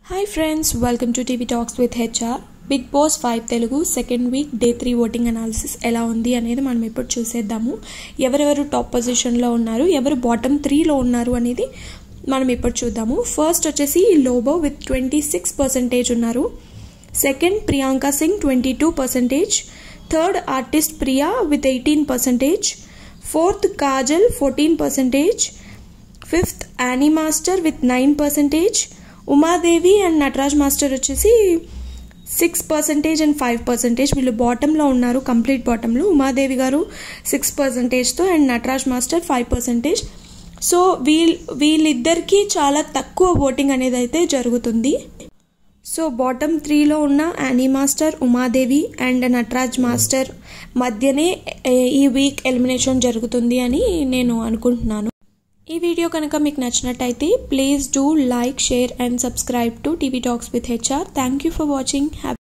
hi friends welcome to TV talks with HR Bigg Boss five Telugu second week day three voting analysis ఎలా ఉంది అనేది మనం ఇప్పుడు చూసేద్దాము ఎవరెవరు టాప్ పొజిషన్లో ఉన్నారు ఎవరు బాటమ్ త్రీలో ఉన్నారు అనేది మనం ఇప్పుడు చూద్దాము ఫస్ట్ వచ్చేసి Lobo with twenty six percentage ఉన్నారు second Priyanka Singh twenty two percentage third artist Priya with eighteen percentage fourth Kajal fourteen percentage fifth Annie master with nine percentage Umadevi and Nataraj master వచ్చేసి six percentage and five percentage వీళ్ళు బాటంలో ఉన్నారు కంప్లీట్ బాటంలో Umadevi garu six పర్సెంటేజ్తో and Nataraj master five percentage so వీల్ వీళ్ళిద్దరికీ చాలా తక్కువ ఓటింగ్ అనేది అయితే జరుగుతుంది సో బాటమ్ త్రీలో ఉన్న Annie master Umadevi and Nataraj master మధ్యనే ఈ వీక్ ఎలిమినేషన్ జరుగుతుంది అని నేను అనుకుంటున్నాను ఈ వీడియో కనుక మీకు నచ్చినట్టయితే please do like share and subscribe to TV talks with HR thank you for watching happy